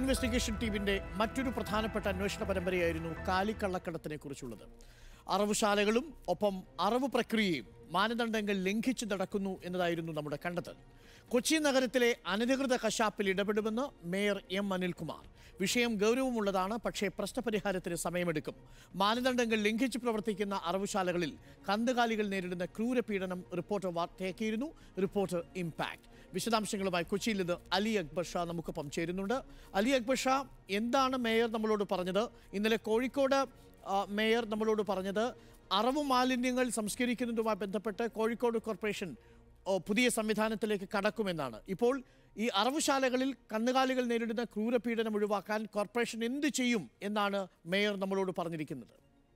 investigation ടീമിന്റെ മറ്റൊരു പ്രധാനപ്പെട്ട അന്വേഷണ പരമ്പരയായിരുന്നു കാലിക്കള്ളക്കടത്തിനെ കുറിച്ചുള്ളത് അറവുശാലകളും ഒപ്പം അറവ് പ്രക്രിയയും മാനദണ്ഡങ്ങൾ ലംഘിച്ചു നടക്കുന്നു എന്നതായിരുന്നു നമ്മുടെ കണ്ടെത്തൽ കൊച്ചി നഗരത്തിലെ അനധികൃത കശാപ്പിൽ ഇടപെടുമെന്ന് മേയർ എം അനിൽകുമാർ വിഷയം ഗൗരവമുള്ളതാണ് പക്ഷേ പ്രശ്നപരിഹാരത്തിന് സമയമെടുക്കും മാനദണ്ഡങ്ങൾ ലംഘിച്ച് പ്രവർത്തിക്കുന്ന അറവുശാലകളിൽ കന്നുകാലികൾ നേരിടുന്ന ക്രൂരപീഡനം റിപ്പോർട്ടർ വാർത്തയാക്കിയിരുന്നു റിപ്പോർട്ടർ ഇംപാക്ട് വിശദാംശങ്ങളുമായി കൊച്ചിയിൽ നിന്ന് അലി അക്ബർ ഷാ നമുക്കൊപ്പം ചേരുന്നുണ്ട് അലി അക്ബർ ഷാ എന്താണ് മേയർ നമ്മളോട് പറഞ്ഞത് ഇന്നലെ കോഴിക്കോട് ആ, മേയർ നമ്മളോട് പറഞ്ഞത് അറവ് മാലിന്യങ്ങൾ സംസ്കരിക്കുന്നതുമായി ബന്ധപ്പെട്ട് കോഴിക്കോട് കോർപ്പറേഷൻ ഓ, പുതിയ സംവിധാനത്തിലേക്ക് കടക്കുമെന്നാണ് ഇപ്പോൾ ഈ അറവുശാലകളിൽ കന്നുകാലികൾ നേരിടുന്ന ക്രൂരപീഡനം ഒഴിവാക്കാൻ കോർപ്പറേഷൻ എന്ത് ചെയ്യും എന്നാണ് മേയർ നമ്മളോട് പറഞ്ഞിരിക്കുന്നത്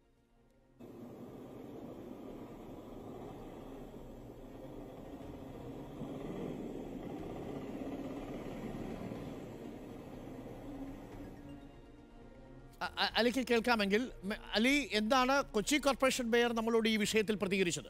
അ- അ- അലിക്ക് കേൾക്കാമെങ്കിൽ മെ- അലി എന്താണ് കൊച്ചി കോർപ്പറേഷൻ മേയർ നമ്മളോട് ഈ വിഷയത്തിൽ പ്രതികരിച്ചത്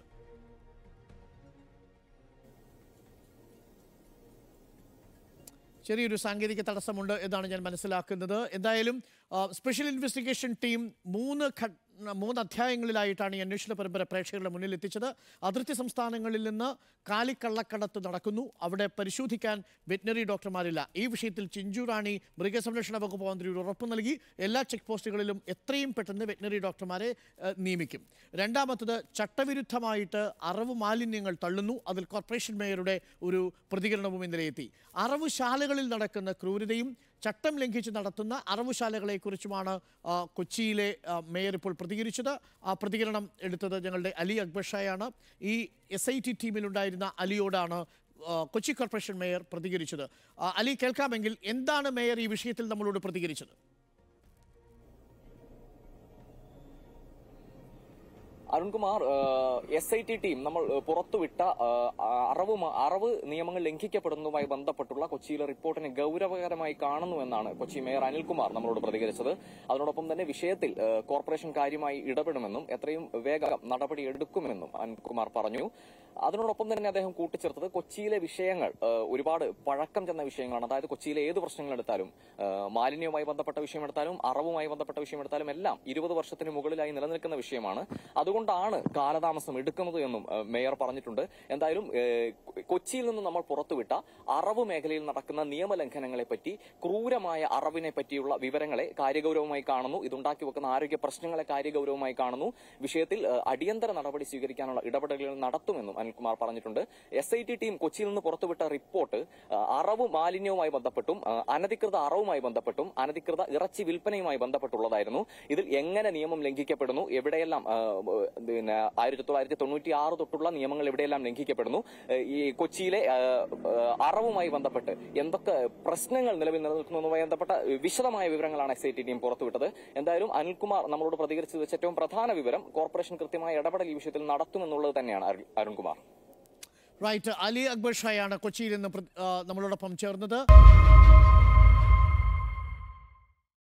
ചെറിയൊരു സാങ്കേതിക തടസ്സമുണ്ട് എന്നാണ് ഞാൻ മനസ്സിലാക്കുന്നത് എന്തായാലും ആ, സ്പെഷ്യൽ ഇൻവെസ്റ്റിഗേഷൻ ടീം മൂന്ന് ഘട്ട മൂന്ന് അധ്യായങ്ങളിലായിട്ടാണ് ഈ അന്വേഷണ പരമ്പര പ്രേക്ഷകരുടെ മുന്നിൽ എത്തിച്ചത് അതിർത്തി സംസ്ഥാനങ്ങളിൽ നിന്ന് കാലിക്കള്ളക്കടത്ത് നടക്കുന്നു അവിടെ പരിശോധിക്കാൻ വെറ്റിനറി ഡോക്ടർമാരില്ല ഈ വിഷയത്തിൽ ചിഞ്ചുറാണി മൃഗസംരക്ഷണ വകുപ്പ് മന്ത്രി ഒരു ഉറപ്പ് നൽകി എല്ലാ ചെക്ക് പോസ്റ്റുകളിലും എത്രയും പെട്ടെന്ന് വെറ്റിനറി ഡോക്ടർമാരെ ഏഹ്, നിയമിക്കും രണ്ടാമത്തത് ചട്ടവിരുദ്ധമായിട്ട് അറവ് മാലിന്യങ്ങൾ തള്ളുന്നു അതിൽ കോർപ്പറേഷൻ മേയറുടെ ഒരു പ്രതികരണവും ഇന്നലെ എത്തി അറവുശാലകളിൽ നടക്കുന്ന ക്രൂരതയും ചട്ടം ലംഘിച്ച് നടത്തുന്ന അറവുശാലകളെക്കുറിച്ചുമാണ് ആ, കൊച്ചിയിലെ ആ, മേയർ ഇപ്പോൾ പ്രതികരിച്ചത് ആ പ്രതികരണം എടുത്തത് ഞങ്ങളുടെ അലി അക്ബർ ഷായാണ് ഈ എസ് ഐ ടി ടീമിലുണ്ടായിരുന്ന അലിയോടാണ് ആ, കൊച്ചി കോർപ്പറേഷൻ മേയർ പ്രതികരിച്ചത് ആ, അലി കേൾക്കാമെങ്കിൽ എന്താണ് മേയർ ഈ വിഷയത്തിൽ നമ്മളോട് പ്രതികരിച്ചത് Arunkumar S I T team നമ്മൾ ഏഹ്, പുറത്തുവിട്ട ഏഹ്, അറവ് മ- അറവ് നിയമങ്ങൾ ലംഘിക്കപ്പെടുന്നതുമായി ബന്ധപ്പെട്ടുള്ള കൊച്ചിയിലെ റിപ്പോർട്ടിനെ ഗൗരവകരമായി കാണുന്നുവെന്നാണ് കൊച്ചി മേയർ അനിൽകുമാർ നമ്മളോട് പ്രതികരിച്ചത് അതിനോടൊപ്പം തന്നെ വിഷയത്തിൽ ഏഹ്, കോർപ്പറേഷൻ കാര്യമായി ഇടപെടുമെന്നും എത്രയും വേഗം നടപടി എടുക്കുമെന്നും അനിൽകുമാർ പറഞ്ഞു അതിനോടൊപ്പം തന്നെ അദ്ദേഹം കൂട്ടിച്ചേർത്തത് കൊച്ചിയിലെ വിഷയങ്ങൾ ഏഹ്, ഒരുപാട് പഴക്കം ചെന്ന വിഷയങ്ങളാണ് അതായത് കൊച്ചിയിലെ ഏത് പ്രശ്നങ്ങൾ എടുത്താലും ഏഹ്, മാലിന്യവുമായി ബന്ധപ്പെട്ട വിഷയം എടുത്താലും അറവുമായി ബന്ധപ്പെട്ട വിഷയം എടുത്താലും എല്ലാം ഇരുപത് വർഷത്തിന് മുകളിലായി നിലനിൽക്കുന്ന വിഷയമാണ് അതുകൊണ്ടാണ് കാലതാമസം എടുക്കുന്നത് എന്നും ഏഹ്, മേയർ പറഞ്ഞിട്ടുണ്ട് എന്തായാലും ഏഹ്, കൊച്ചിയിൽ നിന്ന് നമ്മൾ പുറത്തുവിട്ട അറവ് മേഖലയിൽ നടക്കുന്ന നിയമലംഘനങ്ങളെ പറ്റി ക്രൂരമായ അറവിനെ പറ്റിയുള്ള വിവരങ്ങളെ കാര്യഗൗരവമായി കാണുന്നു ഇതുണ്ടാക്കി വെക്കുന്ന ആരോഗ്യ പ്രശ്നങ്ങളെ കാര്യഗൗരവമായി കാണുന്നു വിഷയത്തിൽ ഏഹ്, അടിയന്തര നടപടി സ്വീകരിക്കാനുള്ള ഇടപെടലുകൾ നടത്തുമെന്നും അനിൽകുമാർ പറഞ്ഞിട്ടുണ്ട് എസ് ഐ ടി ടീം കൊച്ചിയിൽ നിന്ന് പുറത്തുവിട്ട റിപ്പോർട്ട് ഏഹ്, അറവ് മാലിന്യവുമായി ബന്ധപ്പെട്ടും ഏഹ്, അനധികൃത അറവുമായി ബന്ധപ്പെട്ടും അനധികൃത ഇറച്ചി വിൽപ്പനയുമായി ബന്ധപ്പെട്ടുള്ളതായിരുന്നു ഇതിൽ എങ്ങനെ നിയമം ലംഘിക്കപ്പെടുന്നു എവിടെയെല്ലാം ഏഹ്, പിന്നെ ആയിരത്തി തൊള്ളായിരത്തി തൊണ്ണൂറ്റി ആറ് തൊട്ടുള്ള നിയമങ്ങൾ എവിടെയെല്ലാം ലംഘിക്കപ്പെടുന്നു ഏഹ്, ഈ കൊച്ചിയിലെ ഏഹ്, ഏഹ്, അറവുമായി ബന്ധപ്പെട്ട് എന്തൊക്കെ പ്രശ്നങ്ങൾ നിലവിൽ നിലനിൽക്കുന്നതുമായി ബന്ധപ്പെട്ട വിശദമായ വിവരങ്ങളാണ് എസ് ഐ ടി ടീം പുറത്തുവിട്ടത് എന്തായാലും അനിൽകുമാർ നമ്മളോട് പ്രതികരിച്ചത് വെച്ച് ഏറ്റവും പ്രധാന വിവരം കോർപ്പറേഷൻ കൃത്യമായ ഇടപെടൽ ഈ വിഷയത്തിൽ നടത്തുമെന്നുള്ളത് തന്നെയാണ് അരുൺ- അരുൺകുമാർ റൈറ്റ് അലി അക്ബർ ഷായാണ് കൊച്ചിയിൽ നിന്ന് പ്ര- ആ, നമ്മളോടൊപ്പം ചേർന്നത്